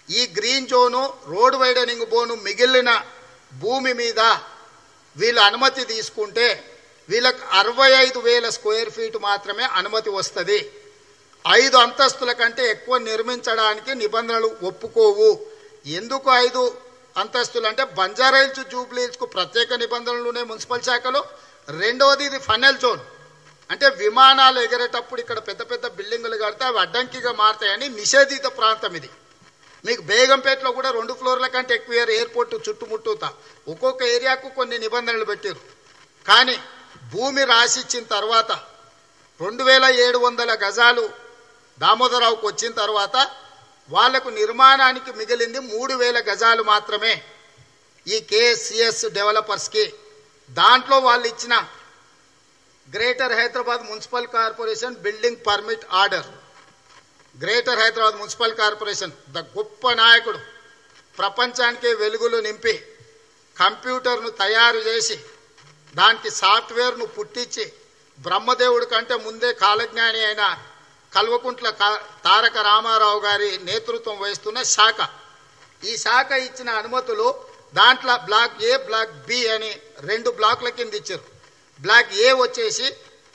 ఈ green zone road widening బోను మిగిలిన భూమి మీద వీళ్ళు అనుమతి తీసుకుంటే వీళ్ళకి అరవై ఐదు వేల స్క్వేర్ ఫీట్ మాత్రమే అనుమతి వస్తుంది ఐదు అంతస్తుల కంటే ఎక్కువ నిర్మించడానికి నిబంధనలు ఒప్పుకోవు ఎందుకు ఐదు అంతస్తులు అంటే బంజారాయిల్స్ జూబ్లీహిల్స్కు ప్రత్యేక నిబంధనలు ఉన్నాయి మున్సిపల్ శాఖలో రెండవది ఇది ఫనల్ జోన్ అంటే విమానాలు ఎగరేటప్పుడు ఇక్కడ పెద్ద పెద్ద బిల్డింగులు కడితే అవి అడ్డంకిగా మారుతాయని నిషేధిత ప్రాంతం ఇది మీకు బేగంపేటలో కూడా రెండు ఫ్లోర్ల కంటే ఎక్కువ ఎయిర్పోర్ట్ చుట్టుముట్టుతా ఒక్కొక్క ఏరియాకు కొన్ని నిబంధనలు పెట్టారు కానీ భూమి రాసిచ్చిన తర్వాత రెండు వేల ఏడు వందల గజాలు దామోదరావుకు వచ్చిన తర్వాత వాళ్లకు నిర్మాణానికి మిగిలింది మూడు వేల గజాలు మాత్రమే ఈ కేఎస్సిఎస్ డెవలపర్స్కి దాంట్లో వాళ్ళు ఇచ్చిన greater Hyderabad municipal corporation building permit order greater Hyderabad municipal corporation the గొప్ప నాయకుడు ప్రపంచానికే వెలుగులు నింపి కంప్యూటర్ను తయారు చేసి దానికి సాఫ్ట్వేర్ను పుట్టించి బ్రహ్మదేవుడి కంటే ముందే కాలజ్ఞాని అయిన కల్వకుంట్ల కా- తారక రామారావు గారి నేతృత్వం వహిస్తున్న శాఖ ఈ శాఖ ఇచ్చిన అనుమతులు దాంట్లో బ్లాక్ ఏ బ్లాక్ బి అని రెండు బ్లాక్ల కింద ఇచ్చారు బ్లాక్ ఏ వచ్చేసి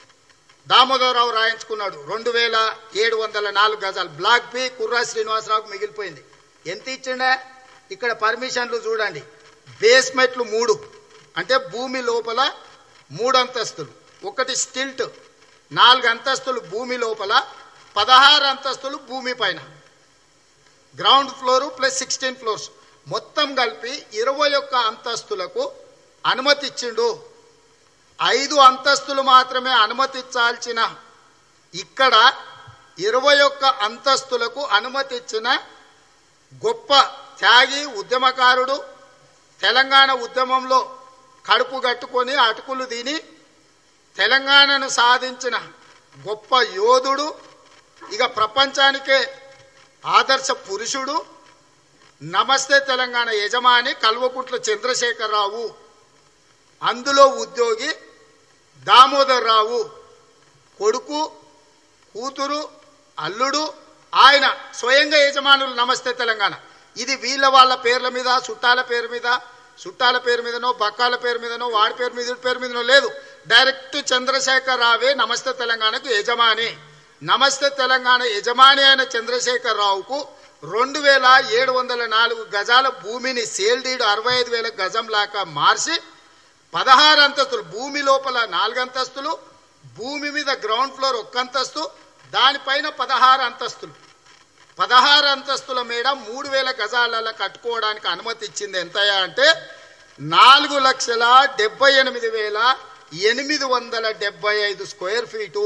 దామోదరరావు రాయించుకున్నాడు రెండు వేల ఏడు వందల నాలుగు గజాలు బ్లాక్ బి కుర్రా శ్రీనివాసరావుకు మిగిలిపోయింది ఎంత ఇచ్చిండే ఇక్కడ పర్మిషన్లు చూడండి బేస్మెంట్లు మూడు అంటే భూమి లోపల మూడు అంతస్తులు ఒకటి స్టిల్ట్ నాలుగు అంతస్తులు భూమి లోపల పదహారు అంతస్తులు భూమి పైన ground floor plus sixteen floors మొత్తం కలిపి ఇరవై ఒక్క అంతస్తులకు అనుమతి ఇచ్చిండు ఐదు అంతస్తులు మాత్రమే అనుమతించాల్సిన ఇక్కడ ఇరవై ఒక్క అంతస్తులకు అనుమతి ఇచ్చిన గొప్ప త్యాగి ఉద్యమకారుడు తెలంగాణ ఉద్యమంలో కడుపు కట్టుకొని అటుకులు తిని తెలంగాణను సాధించిన గొప్ప యోధుడు ఇక ప్రపంచానికే ఆదర్శ పురుషుడు నమస్తే తెలంగాణ యజమాని కల్వకుంట్ల చంద్రశేఖరరావు అందులో ఉద్యోగి దామోదర్ రావు కొడుకు కూతురు అల్లుడు ఆయన స్వయంగా యజమానులు నమస్తే తెలంగాణ ఇది వీళ్ళ వాళ్ళ పేర్ల మీద చుట్టాల పేరు మీద చుట్టాల పేరు మీదనో బక్కాల పేరు మీదనో వాడి పేరు మీద వీడి పేరు మీదనో లేదు డైరెక్ట్ చంద్రశేఖర్ రావే నమస్తే తెలంగాణకు యజమాని నమస్తే తెలంగాణ యజమాని అయిన చంద్రశేఖర్ రావుకు రెండు వేల ఏడు వందల నాలుగు గజాల భూమిని సేల్ డీడ్ అరవై ఐదు వేల గజం లాగా మార్చి పదహారు అంతస్తులు భూమి లోపల నాలుగు అంతస్తులు భూమి మీద గ్రౌండ్ ఫ్లోర్ ఒక్క అంతస్తు దానిపైన పదహారు అంతస్తులు పదహారు అంతస్తుల మేడ మూడు వేల గజాలలో కట్టుకోవడానికి అనుమతి ఇచ్చింది ఎంతయా అంటే నాలుగు లక్షల డెబ్బై ఎనిమిది వేల ఎనిమిది వందల డెబ్బై ఐదు స్క్వేర్ ఫీటు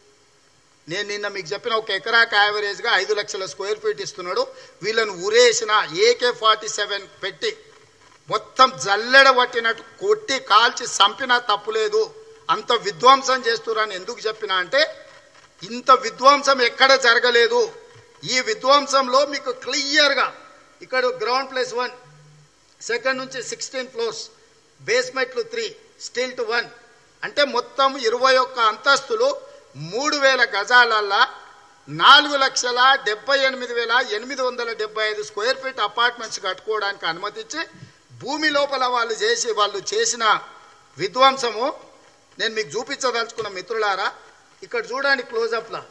నేను నిన్న మీకు చెప్పిన ఒక ఎకరాకి యావరేజ్గా ఐదు లక్షల స్క్వేర్ ఫీట్ ఇస్తున్నాడు వీళ్ళను ఉరేసిన ఏకే ఫార్టీ సెవెన్ పెట్టి మొత్తం జల్లెడ పట్టినట్టు కొట్టి కాల్చి చంపినా తప్పులేదు అంత విధ్వంసం చేస్తున్నారని ఎందుకు చెప్పినా అంటే ఇంత విధ్వంసం ఎక్కడ జరగలేదు ఈ విధ్వంసంలో మీకు క్లియర్గా ఇక్కడ గ్రౌండ్ ప్లస్ వన్ సెకండ్ నుంచి సిక్స్టీన్ ఫ్లోర్స్ బేస్మెంట్లు త్రీ స్టిల్ట్ వన్ అంటే మొత్తం ఇరవై ఒక్క అంతస్తులు మూడు వేల గజాలల్లా నాలుగు లక్షల డెబ్బై ఎనిమిది వేల ఎనిమిది వందల డెబ్బై ఐదు స్క్వేర్ ఫీట్ అపార్ట్మెంట్స్ కట్టుకోవడానికి అనుమతించి భూమి లోపల వాళ్ళు చేసి వాళ్ళు చేసిన విధ్వంసము నేను మీకు చూపించదలుచుకున్న మిత్రులారా ఇక్కడ చూడండి క్లోజప్లా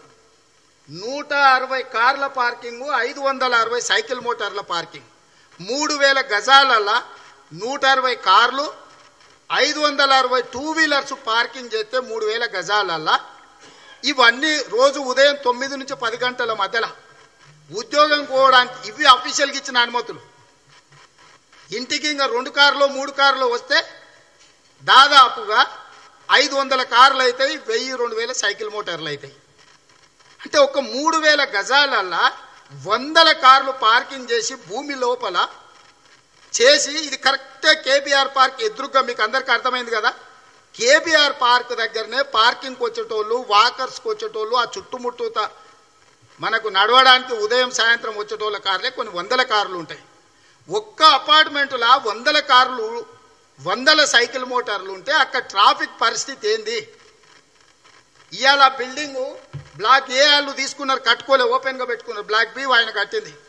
నూట అరవై కార్ల పార్కింగ్ ఐదు వందల అరవై సైకిల్ మోటార్ల పార్కింగ్ మూడు వేల గజాలల్లా నూట అరవై కార్లు ఐదు వందల అరవై టూ వీలర్స్ పార్కింగ్ చేస్తే మూడు వేల గజాలల్లా ఇవన్నీ రోజు ఉదయం తొమ్మిది నుంచి పది గంటల మధ్యలో ఉద్యోగం పోవడానికి ఇవి అఫీషియల్గా ఇచ్చిన అనుమతులు ఇంటికి ఇంకా రెండు కార్లు మూడు కార్లు వస్తే దాదాపుగా ఐదు వందల కార్లు అవుతాయి వెయ్యి రెండు వేల సైకిల్ మోటార్లు అవుతాయి అంటే ఒక మూడు వేల గజాలల్లా వందల కార్లు పార్కింగ్ చేసి భూమి లోపల చేసి ఇది కరెక్టే కేబీఆర్ పార్క్ ఎదురుగా మీకు అందరికీ అర్థమైంది కదా కేబీఆర్ పార్క్ దగ్గరనే పార్కింగ్కి వచ్చేటోళ్ళు వాకర్స్కి వచ్చేటోళ్ళు ఆ చుట్టుముట్టుత మనకు నడవడానికి ఉదయం సాయంత్రం వచ్చేటోళ్ళ కార్లే కొన్ని వందల కార్లు ఉంటాయి ఒక్క అపార్ట్మెంటులా వందల కార్లు వందల సైకిల్ మోటార్లు ఉంటే అక్కడ ట్రాఫిక్ పరిస్థితి ఏంది ఇవాళ బిల్డింగు బ్లాక్ ఏ వాళ్ళు తీసుకున్నారు కట్టుకోలే ఓపెన్గా పెట్టుకున్నారు బ్లాక్ బి ఆయన కట్టింది